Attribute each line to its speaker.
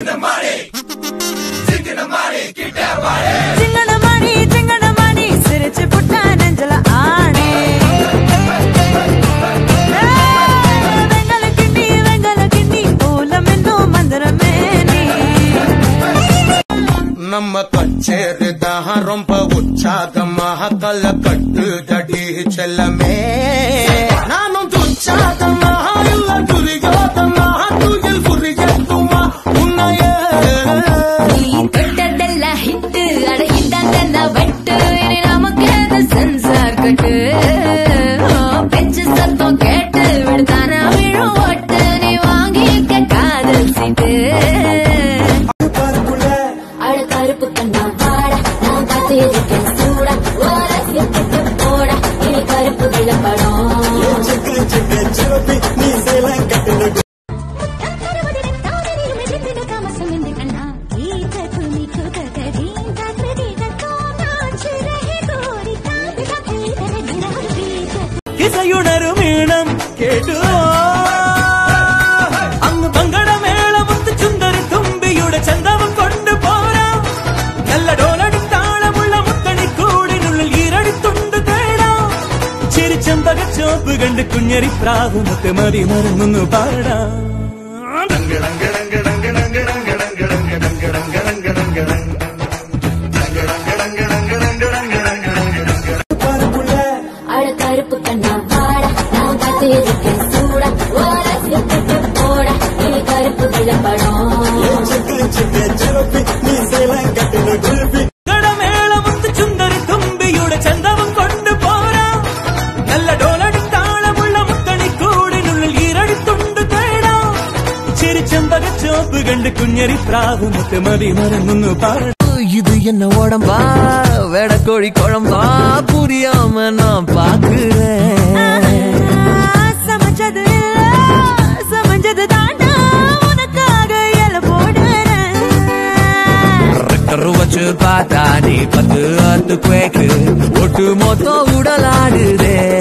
Speaker 1: சிங்கனமாடி சிங்கனமாடி சிரிச்சு புட்டா நெஞ்சல ஆணே வெங்கல கிண்டி வெங்கல கிண்டி பூலம் என்னும் மந்திரமே நீ
Speaker 2: நம்ம கச்சேரி தான் ரொம்ப உற்சாகமாக கல கட்டு தடி செல்லமே நானும் துச்சாகமாக இல்ல துரியோதமாக துயில் புரியட்டுமா உன்னையே
Speaker 3: நீ தொட்டதெல்லாம் ஹிட்டு அட இதாண்டெல்லாம் வெட்டு இனி நமக்கு அது சென்சார் கட்டு ஓ, பெஞ்சு சத்தம் கேட்டு விடுதானா விழும் ஓட்டு நீ வாங்கிக்க காதல் சீட்டு அட கருப்பு கண்ணா வாடா நான் காத்திருக்கேன் சூடா ஓரசிட்டு போடா இனி கருப்பு விளம்படம்
Speaker 4: இசையுணரும் ஈணம் கேட்டு அங்கு பங்கட மேளம் வந்து சுந்தரி தும்பியுட சந்தவம் கொண்டு போறான் நல்ல டோலடி தாளமுள்ள முத்தணி கூடினுள்ளில் ஈரடி துண்டு தேடாம் சிறு செம்பக சோப்பு கண்டு குഞ്ഞரி പ്രാവ് മുത്ത് മതി മറന്നു പാടാ
Speaker 3: அட கருப்பு கண்ணா வாடா நான் காத்திருக்கேன் சூடா ஓரசிட்டு போடா இனி கருப்பு விளம்படம்
Speaker 4: பங்கட மேளம் வந்து சுந்தரி தும்பியுட சந்தவம் கொண்டு போறான் நல்ல டோலடி தாளமுள்ள முத்தணி கூடினுள்ளில் ஈரடி துண்டு தேடாம் சிறு செம்பக சோப்பு கண்டு குഞ്ഞരി പ്രാവ് മുത്ത് മതി മറന്നു പാടാ இது என்ன உடம்பா வெடக்கோழி குழம்பா புரியாம நான் பாக்குறேன்
Speaker 1: சமைச்சது இல்ல சமைச்சது தாண்டா உனக்காக இல போடுறேன்
Speaker 4: ரெக்கரு வச்சு பார்த்தா நீ பத்து அத்து குவேக்கு ஒட்டு மொத்தம் உடலாடுதே